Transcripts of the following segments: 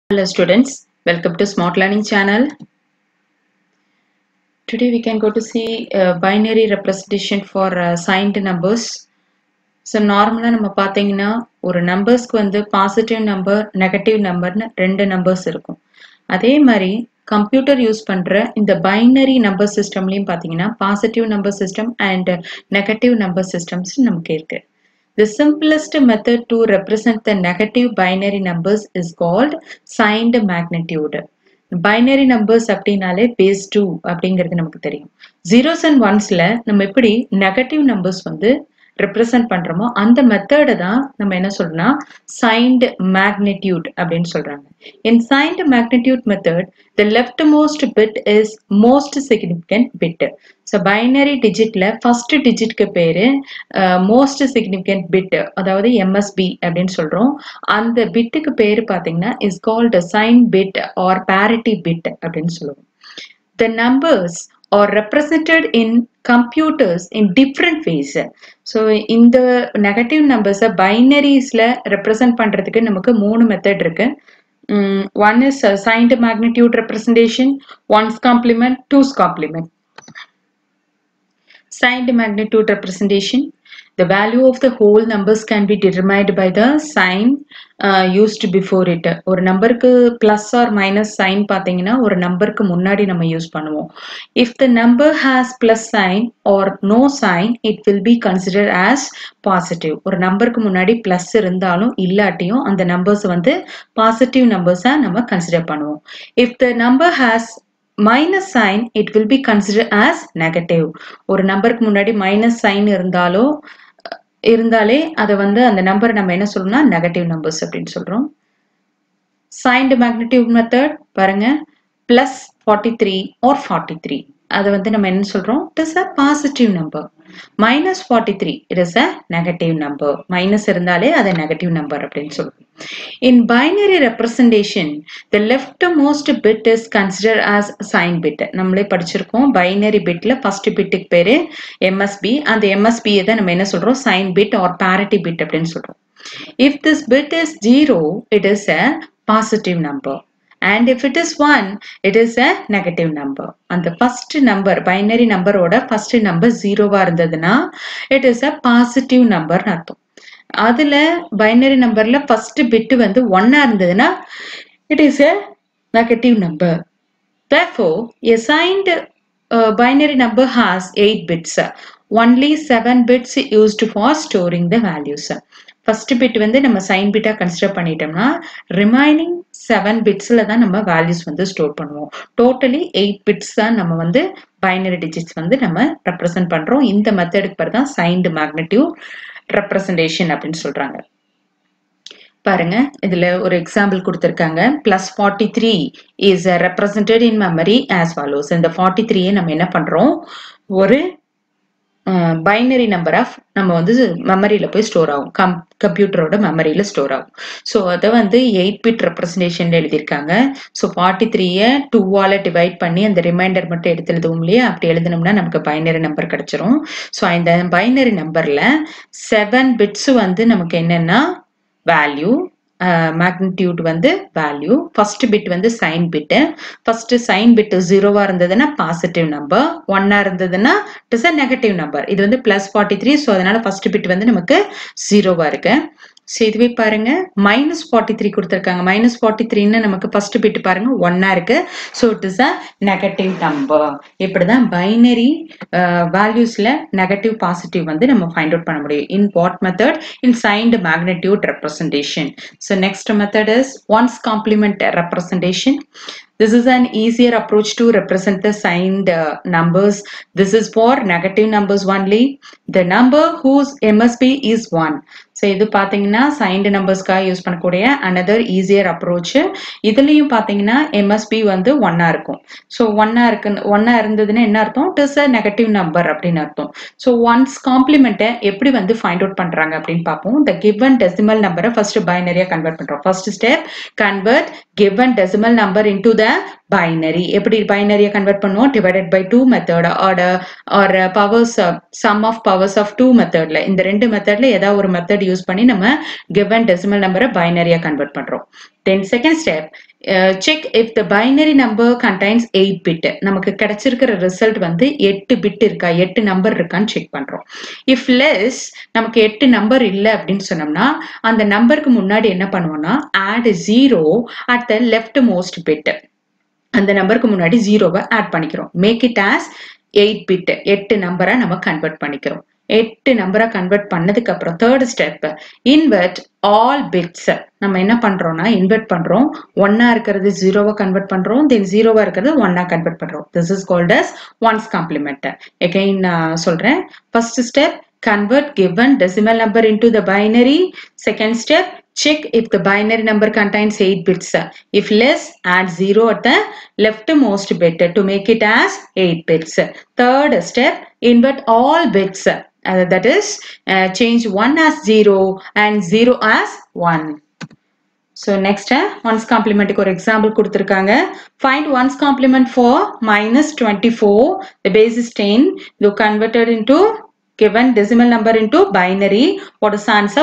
Hello students, welcome to Smart Learning channel. Today we can go to see uh, binary representation for uh, signed numbers. So நார்மலாக நம்ம பார்த்தீங்கன்னா ஒரு நம்பர்ஸ்க்கு வந்து positive number negative நம்பர்னு ரெண்டு numbers இருக்கும் அதே மாதிரி கம்ப்யூட்டர் யூஸ் பண்ணுற இந்த பைனரி நம்பர் சிஸ்டம்லையும் பார்த்தீங்கன்னா positive number system and negative number systems நமக்கு இருக்கு The simplest method to represent the negative binary numbers is called signed magnitude. Binary numbers அப்படின்னாலே பேஸ் டூ அப்படிங்கிறது நமக்கு தெரியும் ஜீரோஸ் அண்ட் ஒன்ஸ்ல நம்ம எப்படி நெகட்டிவ் நம்பர்ஸ் வந்து ரெப்ரசன்ட் பண்றோமோ அந்த மெத்தடை தான் நம்ம என்ன சொல்றோம்னா சைன்டு மேக்னிடியூட் அப்படின்னு சொல்றாங்க in signed magnitude method the left most bit is most significant bit so binary டிஜிட்ல ஃபர்ஸ்ட் டிஜிட்க்கு பேரு மோஸ்ட் சிக்னிஃபிகண்ட் பிட் அதாவது எம்எஸ்பி அப்படின்னு சொல்றோம் அந்த பிட்டுக்கு பேரு பாத்தீங்கன்னா is called sign bit or parity bit அப்படின்னு சொல்லுவோம் the numbers are represented in computers in different ways so இந்த நெகட்டிவ் நம்பர்ஸை பைனரிஸில் ரெப்ரசன்ட் பண்ணுறதுக்கு நமக்கு மூணு மெத்தட் இருக்கு one is signed magnitude representation one's complement two's complement signed magnitude representation the value of the whole numbers can be determined by the sign uh, used before it ஒரு நம்பருக்கு plus R minus sign பார்த்தீங்கன்னா ஒரு நம்பருக்கு முன்னாடி நம்ம use பண்ணுவோம் if the number has plus sign or no sign it will be consider as positive ஒரு நம்பருக்கு முன்னாடி பிளஸ் இருந்தாலும் இல்லாட்டியும் அந்த நம்பர்ஸ் வந்து பாசிட்டிவ் நம்பர்ஸாக நம்ம கன்சிடர் பண்ணுவோம் if the number has minus sign it will be consider as negative ஒரு நம்பருக்கு முன்னாடி மைனஸ் சைன் இருந்தாலோ இருந்தாலே அதை வந்து அந்த நம்பர் நம்ம என்ன சொல்லணும்னா நெகட்டிவ் நம்பர்ஸ் அப்படின்னு சொல்றோம் சைன்டு மேக்னிட்டிவ் மெத்தட் பாருங்க plus forty three or forty three அதை வந்து நம்ம என்ன சொல்றோம் it is a positive number minus forty three it is a negative number minus இருந்தாலே அது நெகட்டிவ் நம்பர் அப்படின்னு சொல்லுவோம் in binary representation the left most bit is consider as sign bit நம்மளே படிச்சிருக்கோம் பைனரி பிட்ல ஃபர்ஸ்ட் பிட்டுக்கு பேரு எம்எஸ்பி அந்த எம்எஸ்பியை தான் நம்ம என்ன சொல்றோம் sign bit or parity bit அப்படின்னு சொல்றோம் if this bit is zero it is a positive number and if it is 1 it is a negative number அந்த first number binary நம்பரோட first number ஜீரோவா இருந்ததுன்னா it is a positive number அர்த்தம் அதுல binary நம்பர்ல first bit வந்து ஒன்னா இருந்ததுன்னா it is a negative number therefore a signed uh, binary number has 8 bits only 7 bits used for storing the values first bit வந்து நம்ம சைன் பிட்டா consider பண்ணிட்டோம்னா ரிமைனிங் செவன் பிட்ஸ்ல தான் நம்ம வேல்யூஸ் வந்து ஸ்டோர் பண்ணுவோம் டோட்டலி எயிட் பிட்ஸ் தான் நம்ம வந்து பைனரி டிஜிட்ஸ் வந்து நம்ம ரெப்ரசென்ட் பண்றோம் இந்த மெத்தடுக்கு பேர் தான் சைன்டு மேக்னட்டிவ் ரெப்ரசன்டேஷன் அப்படின்னு சொல்றாங்க பாருங்க இதுல ஒரு எக்ஸாம்பிள் கொடுத்துருக்காங்க plus forty three is represented in memory as follows இந்த ஃபார்ட்டி த்ரீயை நம்ம என்ன பண்றோம் ஒரு பைனரி நம்பர் ஆஃப் நம்ம வந்து மெமரியில் போய் ஸ்டோர் ஆகும் கம் கம்ப்யூட்டரோட மெமரியில் ஸ்டோர் ஆகும் ஸோ அதை வந்து எயிட் பிட் ரெப்ரஸன்டேஷன் எழுதியிருக்காங்க ஸோ ஃபார்ட்டி த்ரீயை டூவால் டிவைட் பண்ணி அந்த ரிமைண்டர் மட்டும் எடுத்து எழுதுவோம் இல்லையா அப்படி எழுதினோம்னா நமக்கு பைனரி நம்பர் கிடைச்சிரும் ஸோ இந்த பைனரி நம்பரில் செவன் பிட்ஸ் வந்து நமக்கு என்னென்னா வேல்யூ மேக்னிடியூட் வந்து வேல்யூ ஃபர்ஸ்ட் பிட் வந்து sign bit first sign bit ஜீரோவா இருந்ததுன்னா பாசிட்டிவ் நம்பர் ஒன்னா இருந்ததுன்னா it is a negative number இது வந்து பிளஸ் ஃபார்ட்டி த்ரீ ஸோ அதனால ஃபர்ஸ்ட் பிட் வந்து நமக்கு ஜீரோவா இருக்கு ஸோ இதுவே பாருங்க மைனஸ் ஃபார்ட்டி த்ரீ கொடுத்துருக்காங்க மைனஸ் ஃபார்ட்டி த்ரீன்னு நமக்கு ஃபர்ஸ்ட் பிட் பாருங்க ஒன்னா இருக்கு so it is a negative number இப்படிதான் பைனரி வேல்யூஸ்ல நெகட்டிவ் பாசிட்டிவ் வந்து நம்ம ஃபைண்ட் அவுட் பண்ண முடியும் in what method in signed magnitude representation so next method is one's complement representation This is an easier approach to represent the signed uh, numbers. This is for negative numbers only. The number whose MSB is 1. So இது பார்த்தீங்கன்னா சைன்டு நம்பர்ஸ்க்காக use பண்ணக்கூடிய another easier approach இதுலேயும் பார்த்தீங்கன்னா MSP வந்து ஒன்னா இருக்கும் ஸோ ஒன்னா இருக்கு ஒன்னா இருந்ததுன்னா என்ன அர்த்தம் it is a negative number அப்படின்னு அர்த்தம் ஸோ ஒன்ஸ் காம்ப்ளிமெண்ட்டை எப்படி வந்து ஃபைண்ட் அவுட் பண்ணுறாங்க அப்படின்னு பார்ப்போம் த கிவன் டெசிமல் நம்பரை ஃபர்ஸ்ட் பைனரியாக கன்வெர்ட் பண்ணுறோம் first step convert given decimal number into the binary எப்படி பைனரியை கன்வெர்ட் பண்ணுவோம் divided by two method or or powers sum of powers of two மெத்தட்ல இந்த ரெண்டு மெத்தட்ல ஏதாவது ஒரு மெத்தட் யூஸ் பண்ணி நம்ம கிவன் டெசிமல் நம்பரை பைனரியா கன்வெர்ட் பண்றோம் then second step check if the binary number contains eight bit நமக்கு கிடைச்சிருக்கிற ரிசல்ட் வந்து எட்டு பிட் இருக்கா எட்டு நம்பர் இருக்கான்னு செக் பண்றோம் இஃப் லெஸ் நமக்கு எட்டு நம்பர் இல்லை அப்படின்னு சொன்னோம்னா அந்த நம்பருக்கு முன்னாடி என்ன பண்ணுவோம்னா add zero at the left most bit அந்த நம்பருக்கு முன்னாடி ஜீரோவை ஆட் பண்ணிக்கிறோம் make it as eight bit எட்டு நம்பரை நம்ம கன்வெர்ட் பண்ணிக்கிறோம் எட்டு நம்பரை கன்வெர்ட் பண்ணதுக்கு அப்புறம் third step invert all bits நம்ம என்ன பண்றோம்னா இன்வெர்ட் பண்றோம் ஒன்னா இருக்கிறது ஜீரோவா கன்வெர்ட் பண்றோம் தென் ஜீரோவா இருக்கிறது ஒன்னா கன்வெர்ட் பண்றோம் this is called as one's complement again நான் சொல்றேன் first step convert given decimal number into the binary second step check if the binary number contains 8 bits if less add 0 at the leftmost bit to make it as 8 bits third step invert all bits uh, that is uh, change 1 as 0 and 0 as 1 So next one's காம்ப்ளிமெண்ட்டுக்கு ஒரு example கொடுத்துருக்காங்க find one's complement for minus twenty four the base is ten இது converted into given decimal number into binary what is answer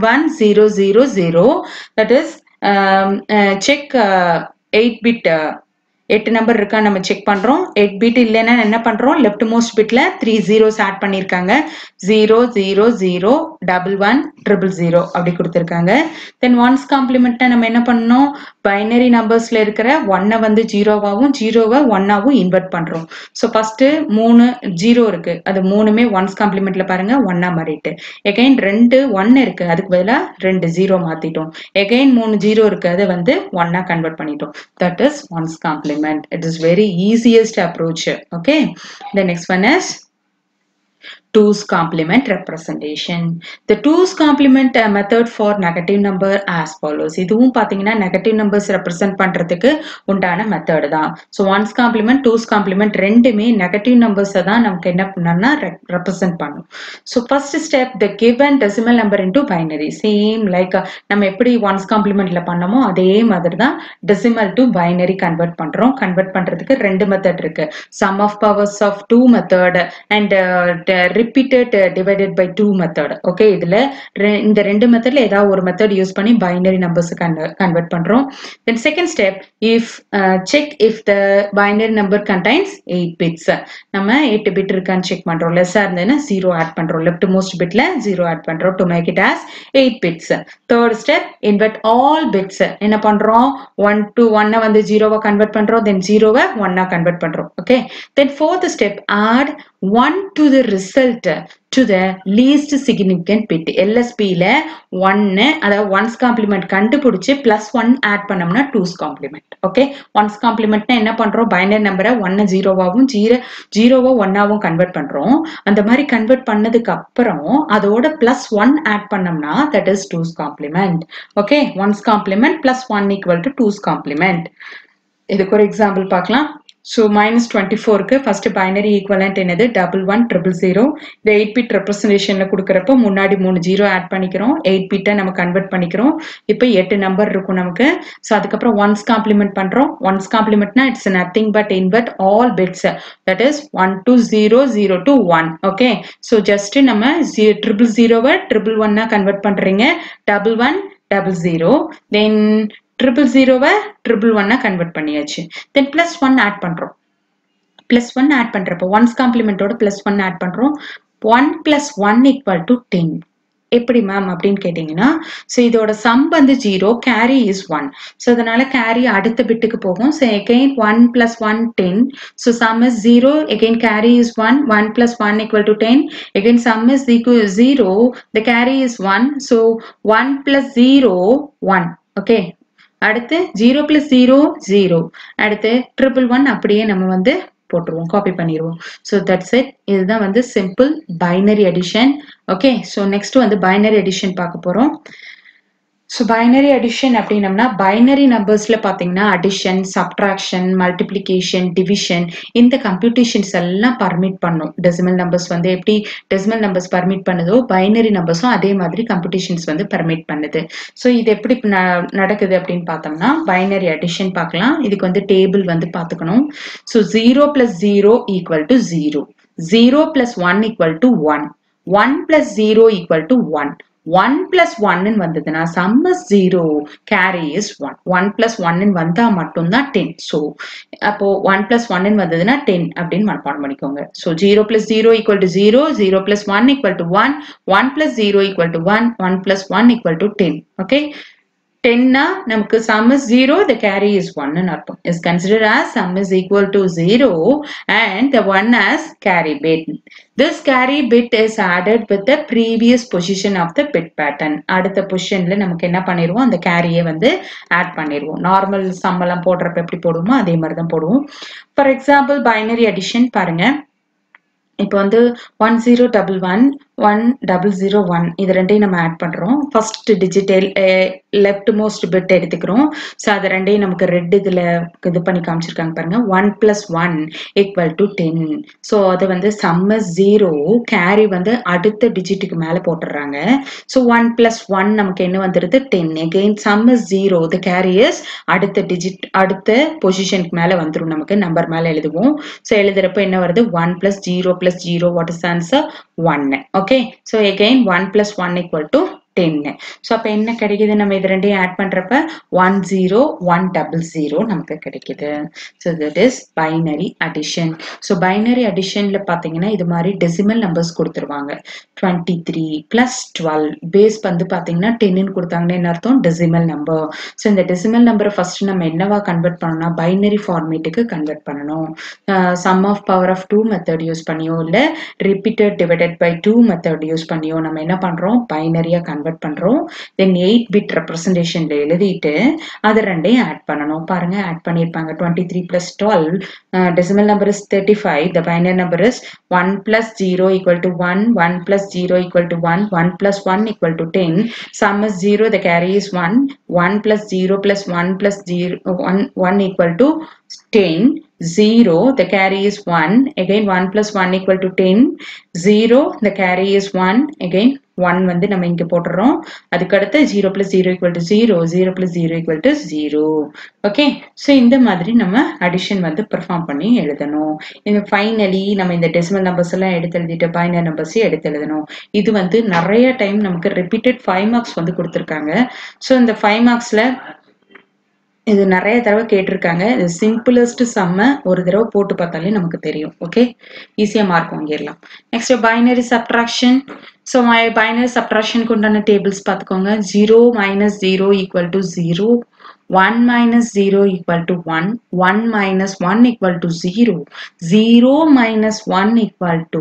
11000 that is um, uh, check uh, 8 bit uh, எட்டு number இருக்கா நம்ம check பண்றோம் eight bit இல்லைன்னா என்ன பண்றோம் left most பிட்ல three zeros add பண்ணிருக்காங்க zero zero zero double one triple zero அப்படி கொடுத்துருக்காங்க தென் ஒன்ஸ் காம்ப்ளிமெண்ட்னா நம்ம என்ன பண்ணோம் பைனரி நம்பர்ஸ்ல இருக்கிற ஒன்னை வந்து ஜீரோவாகவும் ஜீரோவை ஒன்னாவும் இன்வெர்ட் பண்றோம் ஸோ ஃபர்ஸ்ட் மூணு ஜீரோ இருக்கு அது மூணுமே ஒன்ஸ் காம்ப்ளிமெண்ட்ல பாருங்க ஒன்னா மாறிட்டு எகைன் ரெண்டு ஒன் இருக்கு அதுக்கு பதிலாக ரெண்டு ஜீரோ மாத்திட்டோம் எகைன் மூணு ஜீரோ இருக்கு அதை வந்து ஒன்னா கன்வெர்ட் பண்ணிட்டோம் that is one's complement it is very easiest approach okay the next one is two's complement representation the two's complement uh, method for negative number as follows இதுவும் பாத்தீங்கன்னா negative numbers represent பண்றதுக்கு உண்டான method தான் so one's complement two's complement ரெண்டுமே negative நம்பர்ஸை தான் நமக்கு என்ன பண்ணோம்னா ரெப்ரசென்ட் பண்ணும் so first step the given decimal number into binary same like நம்ம எப்படி ஒன்ஸ் காம்ப்ளிமெண்ட்ல பண்ணமோ அதே மாதிரி தான் டெசிமல் டு பைனரி கன்வெர்ட் பண்றோம் கன்வெர்ட் பண்றதுக்கு ரெண்டு மெத்தட் இருக்கு sum of powers of two method and repeated divided by two method okay இதுல இந்த ரெண்டு மெத்தட்ல ஏதாவது ஒரு மெத்தட் யூஸ் பண்ணி பைனரி நம்பர்ஸ் கன்வெர்ட் பண்றோம் then second step if check if the binary number contains eight bits நம்ம எட்டு பிட் இருக்கான்னு செக் பண்றோம் லெஸ்ஸா இருந்ததுன்னா ஜீரோ ஆட் பண்றோம் லெஃப்ட் மோஸ்ட் பிட்ல ஜீரோ ஆட் பண்றோம் to make it as eight bits third step invert all bits என்ன பண்றோம் ஒன் டு ஒன்னை வந்து ஜீரோவா கன்வெர்ட் பண்றோம் தென் ஜீரோவை ஒன்னா கன்வெர்ட் பண்றோம் okay then fourth step add one to the result to the least significant bit எல்எஸ்பியில் ஒன்னு அதாவது ஒன்ஸ் காம்ப்ளிமெண்ட் கண்டுபிடிச்சு பிளஸ் ஒன் ஆட் பண்ணோம்னா டூஸ் காம்ப்ளிமெண்ட் ஓகே ஒன்ஸ் காம்ப்ளிமெண்ட்னா என்ன பண்றோம் பைனரி நம்பரை ஒன்னு ஜீரோவாகவும் ஜீரோ ஜீரோவோ ஒன்னாவும் கன்வெர்ட் பண்றோம் அந்த மாதிரி கன்வெர்ட் பண்ணதுக்கு அப்புறம் அதோட பிளஸ் ஒன் ஆட் பண்ணோம்னா that is two's complement okay one's complement plus one equal to two's complement இதுக்கு ஒரு எக்ஸாம்பிள் பார்க்கலாம் ஸோ மைனஸ் டுவெண்ட்டி ஃபோருக்கு ஃபர்ஸ்ட் பைனரி ஈக்குவலண்ட் என்னது டபுள் ஒன் ட்ரிபிள் ஜீரோ இந்த எயிட் பிட் ரெப்ரஸன்டேஷனில் கொடுக்குறப்போ முன்னாடி மூணு ஜீரோ ஆட் பண்ணிக்கிறோம் எயிட் பிட்டை நம்ம கன்வெர்ட் பண்ணிக்கிறோம் இப்போ எட்டு நம்பர் இருக்கும் நமக்கு ஸோ அதுக்கப்புறம் ஒன்ஸ் காம்ப்ளிமெண்ட் பண்ணுறோம் ஒன்ஸ் காம்ப்ளிமெண்ட்னா it's nothing but invert all bits that is one two zero zero two one okay so just நம்ம ஜீ ட்ரிபிள் ஜீரோவை ட்ரிபிள் ஒன்னா கன்வெர்ட் பண்ணுறீங்க double one double zero then triple ஜீரோவை ட்ரிபிள் ஒன்னா கன்வெர்ட் பண்ணியாச்சு தென் பிளஸ் ஒன் ஆட் பண்றோம் plus one add பண்றப்போ ஒன்ஸ் காம்ப்ளிமெண்டோட பிளஸ் ஒன் ஆட் பண்றோம் one plus one equal to ten எப்படி மேம் அப்படின்னு கேட்டீங்கன்னா ஸோ இதோட சம் வந்து zero carry is one so அதனால கேரி அடுத்த பிட்டுக்கு போகும் so again one plus one ten so sum is zero again carry is one one plus one equal to ten again sum is equal zero the carry is one so one plus zero one okay அடுத்து zero plus zero zero அடுத்து triple one அப்படியே நம்ம வந்து போட்டுருவோம் copy பண்ணிடுவோம் so that's it இதுதான் வந்து simple binary addition okay so next வந்து பைனரி அடிஷன் பார்க்க போகிறோம் ஸோ பைனரி அடிஷன் அப்படின்னம்னா பைனரி நம்பர்ஸில் பார்த்தீங்கன்னா அடிஷன் சப்ட்ராக்ஷன் மல்டிப்ளிகேஷன் டிவிஷன் இந்த கம்ப்யூட்டேஷன்ஸ் எல்லாம் பர்மிட் பண்ணும் டெசிமல் நம்பர்ஸ் வந்து எப்படி டெசிமல் நம்பர்ஸ் பர்மிட் பண்ணுதோ பைனரி நம்பர்ஸும் அதே மாதிரி கம்ப்யூட்டேஷன்ஸ் வந்து பர்மிட் பண்ணுது ஸோ இது எப்படி நடக்குது அப்படின்னு பார்த்தோம்னா பைனரி அடிஷன் பார்க்கலாம் இதுக்கு வந்து டேபிள் வந்து பார்த்துக்கணும் so zero plus zero equal to zero zero plus one equal to one one plus zero equal to one one plus ஒன்னு வந்ததுன்னா sum is zero carry is one one plus ஒன்னு வந்தா மட்டும்தான் டென் ஸோ அப்போ one plus ஒன்னு வந்ததுன்னா ten அப்படின்னு மனப்பாடம் பண்ணிக்கோங்க so zero plus zero equal to zero zero plus one equal to one one plus zero equal to one one plus one equal to ten okay டென்னா நமக்கு sum is zero the carry is ஒன்னு அர்த்தம் is consider as sum is equal to zero and the one as carry bit this carry bit is added with the previous position of the bit pattern அடுத்த பொசிஷன்ல நமக்கு என்ன பண்ணிடுவோம் அந்த கேரியை வந்து ஆட் பண்ணிடுவோம் நார்மல் சம்பளம் போடுறப்ப எப்படி போடுவோமோ அதே மாதிரி தான் போடுவோம் ஃபார் எக்ஸாம்பிள் பைனரி அடிஷன் பாருங்க இப்போ வந்து one zero double one one double zero one இது ரெண்டையும் நம்ம ஆட் பண்ணுறோம் first digital left most bit எடுத்துக்கிறோம் ஸோ அது ரெண்டையும் நமக்கு ரெட் இதில் இது பண்ணி காமிச்சிருக்காங்க பாருங்க one plus one equal to ten so அது வந்து சம்ம ஜீரோ கேரி வந்து அடுத்த டிஜிட்டுக்கு மேலே போட்டுடுறாங்க ஸோ ஒன் பிளஸ் ஒன் நமக்கு என்ன வந்துடுது ten again sum zero the carriers அடுத்த டிஜிட் அடுத்த பொசிஷனுக்கு மேலே வந்துடும் நமக்கு நம்பர் மேலே எழுதுவோம் ஸோ எழுதுறப்ப என்ன வருது one plus zero plus zero what is answer ஒன்னு okay so again one plus one equal to டென்னு ஸோ அப்போ என்ன கிடைக்குது நம்ம இது ரெண்டையும் ஆட் பண்ணுறப்ப one zero one double zero நமக்கு கிடைக்குது so that is binary addition so binary அடிஷனில் பார்த்தீங்கன்னா இது மாதிரி டெசிமல் நம்பர்ஸ் கொடுத்துருவாங்க twenty three plus twelve base வந்து பார்த்தீங்கன்னா டென்னு கொடுத்தாங்கன்னா என்ன அர்த்தம் டெசிமல் நம்பர் ஸோ இந்த டெசிமல் நம்பரை ஃபர்ஸ்ட் நம்ம என்னவா கன்வெர்ட் பண்ணணும்னா பைனரி ஃபார்மேட்டுக்கு கன்வெர்ட் பண்ணணும் sum of power of two method use பண்ணியோ இல்லை repeated divided by two method use பண்ணியோ நம்ம என்ன பண்ணுறோம் பைனரியாக கன்வெர்ட் பண்ணுறோம் தென் எயிட் பிட் ரெப்ரசன்டேஷனில் எழுதிட்டு அது ரெண்டையும் ஆட் பண்ணணும் பாருங்க ஆட் பண்ணியிருப்பாங்க twenty three plus twelve decimal number is thirty five the binary number is one plus zero equal to one one plus zero equal to one one plus one equal to ten sum is zero the carry is one one plus zero plus one plus zero one one equal to ten 0 the carry is 1 again 1 plus 1 equal to 10 0 the carry is 1 again 1 வந்து நம்ம இங்க போட்டுறோம் அதுக்கு அடுத்து 0 plus 0 equal to 0 0 plus 0 equal to 0 okay so இந்த மாதிரி நம்ம addition வந்து பெர்ஃபார்ம் பண்ணி எழுதணும் இந்த ஃபைனலி நம்ம இந்த டெசிமல் நம்பர்ஸ் எல்லாம் எடுத்து எழுதிட்டு பைனர் நம்பர்ஸையும் எடுத்து எழுதணும் இது வந்து நிறைய டைம் நமக்கு ரிப்பீட்டட் ஃபைவ் மார்க்ஸ் வந்து கொடுத்துருக்காங்க ஸோ இந்த ஃபைவ் மார்க்ஸில் இது நிறைய தடவை கேட்டிருக்காங்க இது சிம்பிளஸ்ட் செம்ம ஒரு தடவை போட்டு பார்த்தாலே நமக்கு தெரியும் ஓகே ஈஸியாக மார்க் வாங்கிடலாம் next binary subtraction so binary சப்ட்ராக்ஷனுக்கு உண்டான டேபிள்ஸ் பார்த்துக்கோங்க zero minus zero equal to zero 1 minus 0 equal to 1, 1 minus 1 equal to 0, 0 minus 1 equal to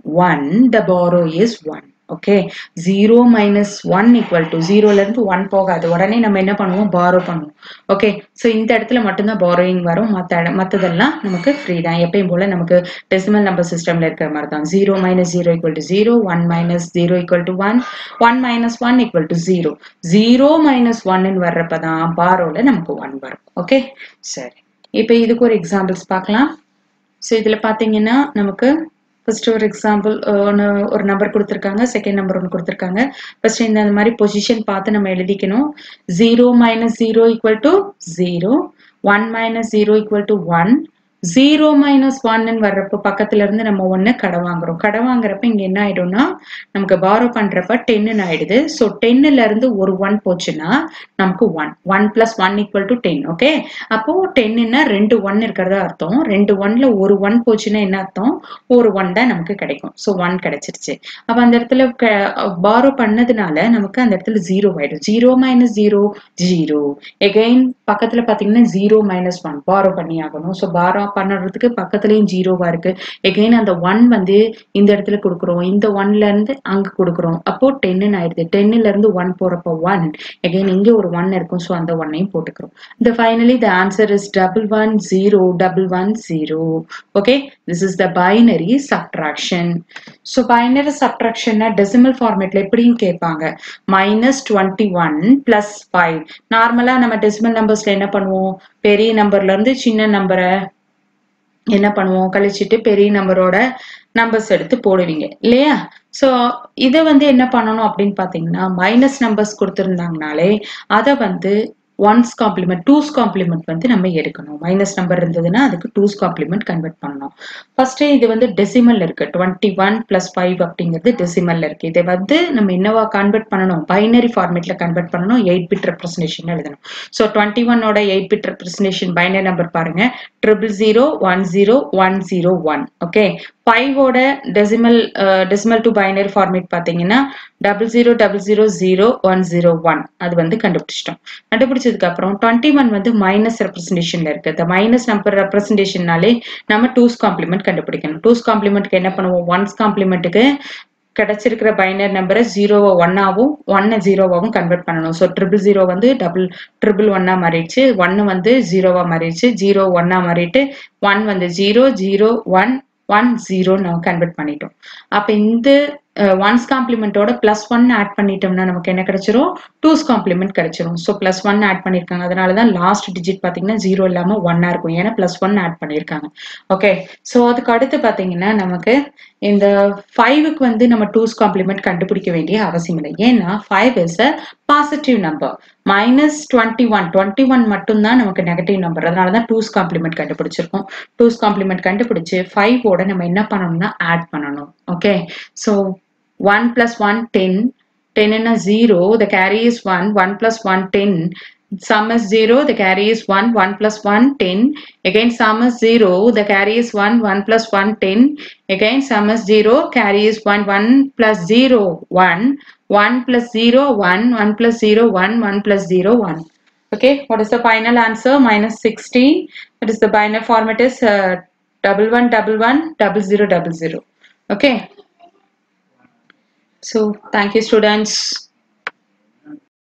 1, the borrow is 1. Okay zero minus one equal to ஜீரோலேருந்து one போகாது உடனே நம்ம என்ன பண்ணுவோம் borrow பண்ணுவோம் ஓகே ஸோ இந்த இடத்துல மட்டும்தான் பாரோயிங் வரும் மற்ற மற்றதெல்லாம் நமக்கு ஃப்ரீ தான் எப்பயும் போல் நமக்கு டெசிமல் நம்பர் சிஸ்டமில் இருக்கிற மாதிரி தான் zero minus zero equal to zero one minus zero equal to one one minus one equal to zero zero minus ஒன்னு வர்றப்ப தான் பாரோவில் நமக்கு ஒன் வரும் ஓகே சரி இப்போ இதுக்கு ஒரு எக்ஸாம்பிள்ஸ் பார்க்கலாம் ஸோ இதில் பார்த்தீங்கன்னா நமக்கு ஃபர்ஸ்ட் ஒரு எக்ஸாம்பிள் ஒன்று ஒரு நம்பர் கொடுத்துருக்காங்க செகண்ட் நம்பர் ஒன்று கொடுத்துருக்காங்க ஃபர்ஸ்ட் இந்த அந்த மாதிரி பொசிஷன் பார்த்து நம்ம எழுதிக்கணும் zero minus zero equal to zero one minus zero equal to one zero minus ஒன்னு வர்றப்போ பக்கத்துல இருந்து நம்ம ஒன்று கடை வாங்குறோம் கடை வாங்குறப்ப இங்க என்ன ஆயிடும்னா நமக்கு பாரோ பண்றப்ப டென்னு ஆயிடுது ஸோ டென்னுல இருந்து ஒரு ஒன் போச்சுன்னா நமக்கு one one plus one equal to ten okay அப்போ டென்னுன்னா ரெண்டு ஒன் இருக்கிறதா அர்த்தம் ரெண்டு ஒன்ல ஒரு ஒன் போச்சுன்னா என்ன அர்த்தம் ஒரு ஒன் தான் நமக்கு கிடைக்கும் ஸோ ஒன் கிடைச்சிருச்சு அப்போ அந்த இடத்துல பாரோ பண்ணதுனால நமக்கு அந்த இடத்துல ஜீரோ ஆயிடும் zero minus zero zero again பக்கத்துல பாத்தீங்கன்னா ஜீரோ மைனஸ் ஒன் பாரோ பண்ணி ஆகணும் ஸோ பாரோ பண்ணுறதுக்கு பக்கத்துலயும் ஜீரோவா இருக்கு எகைன் அந்த ஒன் வந்து இந்த இடத்துல கொடுக்குறோம் இந்த ஒன்ல இருந்து அங்க கொடுக்குறோம் அப்போ டென்னு ஆயிடுது டென்னுல இருந்து ஒன் போறப்போ ஒன் எகைன் இங்க ஒரு ஒன் இருக்கும் ஸோ அந்த ஒன்னையும் போட்டுக்கிறோம் இந்த finally the answer is double one zero double one zero okay this is the binary subtraction so binary சப்ட்ராக்ஷன்னா டெசிமல் ஃபார்மேட்ல எப்படியும் கேட்பாங்க minus twenty one plus five நார்மலா நம்ம டெசிமல் நம்பர்ஸ்ல என்ன பண்ணுவோம் பெரிய நம்பர்ல இருந்து சின்ன நம்பரை என்ன பண்ணுவோம் கழிச்சிட்டு பெரிய நம்பரோட நம்பர்ஸ் எடுத்து போடுவீங்க இல்லையா ஸோ இதை வந்து என்ன பண்ணணும் அப்படின்னு பார்த்தீங்கன்னா மைனஸ் நம்பர்ஸ் கொடுத்துருந்தாங்கனாலே அதை வந்து ஒன்ஸ் காம்ப்ளிமெண்ட் டூஸ் காம்ப்ளிமெண்ட் வந்து நம்ம எடுக்கணும் மைனஸ் நம்பர் இருந்ததுன்னா அதுக்கு டூஸ் காம்ப்ளிமெண்ட் கன்வெர்ட் பண்ணணும் ஃபர்ஸ்ட் இது வந்து டெசிமல் இருக்கு டுவெண்ட்டி ஒன் பிளஸ் ஃபைவ் அப்படிங்கிறது டெசிமல்ல இருக்கு இதை வந்து நம்ம என்னவா கன்வெர்ட் பண்ணணும் பைனரி ஃபார்மேட்ல கன்வெர்ட் பண்ணணும் எயிட் பிட் ரெப்ரஸன்டேஷன் எழுதணும் ஸோ டுவெண்ட்டி ஒன்னோட eight bit representation binary number பாருங்க triple zero one zero one zero one okay ஃபைவோட decimal decimal to binary format பார்த்தீங்கன்னா double zero double zero zero one zero one அது வந்து கண்டுபிடிச்சிட்டோம் கண்டுபிடிச்சதுக்கு அப்புறம் டுவெண்ட்டி ஒன் வந்து மைனஸ் ரெப்ரஸன்டேஷன்ல இருக்கு இந்த மைனஸ் நம்பர் ரெப்ரஸன்டேஷன்னாலே நம்ம டூஸ் காம்ப்ளிமெண்ட் கண்டுபிடிக்கணும் டூஸ் காம்ப்ளிமெண்ட்க்கு என்ன பண்ணுவோம் ஒன்ஸ் காம்ப்ளிமெண்ட்டுக்கு கிடைச்சிருக்கிற பைனர் நம்பரை ஜீரோவை ஒன்னாவும் ஒன்னை ஜீரோவாகவும் கன்வெர்ட் பண்ணணும் ஸோ ட்ரிபிள் ஜீரோ வந்து டபுள் ட்ரிபிள் ஒன்னா மாறிடுச்சு ஒன்னு வந்து ஜீரோவா மாறிடுச்சு ஜீரோ ஒன்னா மாறிட்டு ஒன் வந்து zero zero one one zero நம்ம கன்வெர்ட் பண்ணிட்டோம் அப்ப இந்த ஒன்ஸ் காம்ப்ளிமெண்ட்டோட பிளஸ் ஒன் ஆட் பண்ணிட்டோம்னா நமக்கு என்ன கிடைச்சிரும் டூஸ் காம்ப்ளிமெண்ட் கிடைச்சிரும் ஸோ பிளஸ் ஒன் ஆட் பண்ணியிருக்காங்க அதனால தான் லாஸ்ட் டிஜிட் பார்த்தீங்கன்னா ஜீரோ இல்லாமல் ஒன்னா இருக்கும் ஏன்னா பிளஸ் ஒன் ஆட் பண்ணியிருக்காங்க ஓகே ஸோ அதுக்கு அடுத்து பார்த்தீங்கன்னா நமக்கு இந்த ஃபைவுக்கு வந்து நம்ம டூஸ் காம்ப்ளிமெண்ட் கண்டுபிடிக்க வேண்டிய அவசியம் இல்லை ஏன்னா five is a positive number minus twenty one twenty one மட்டும்தான் நமக்கு நெகட்டிவ் நம்பர் அதனால தான் டூஸ் காம்ப்ளிமெண்ட் கண்டுபிடிச்சிருக்கோம் டூஸ் காம்ப்ளிமெண்ட் கண்டுபிடிச்சு ஃபைவோட நம்ம என்ன பண்ணணும்னா ஆட் பண்ணணும் okay so one plus one ten ten என்ன zero the carry is one one plus one ten sum is 0 the carry is 1 1 plus 1 10 again sum is 0 the carry is 1 1 plus 1 10 again sum is 0 carry is 1 1 plus 0 1 1 plus 0 1 1 plus 0 1 1 plus 0 1 okay what is the final answer minus 16 that is the binary format is uh, double one double one double zero double zero okay so thank you students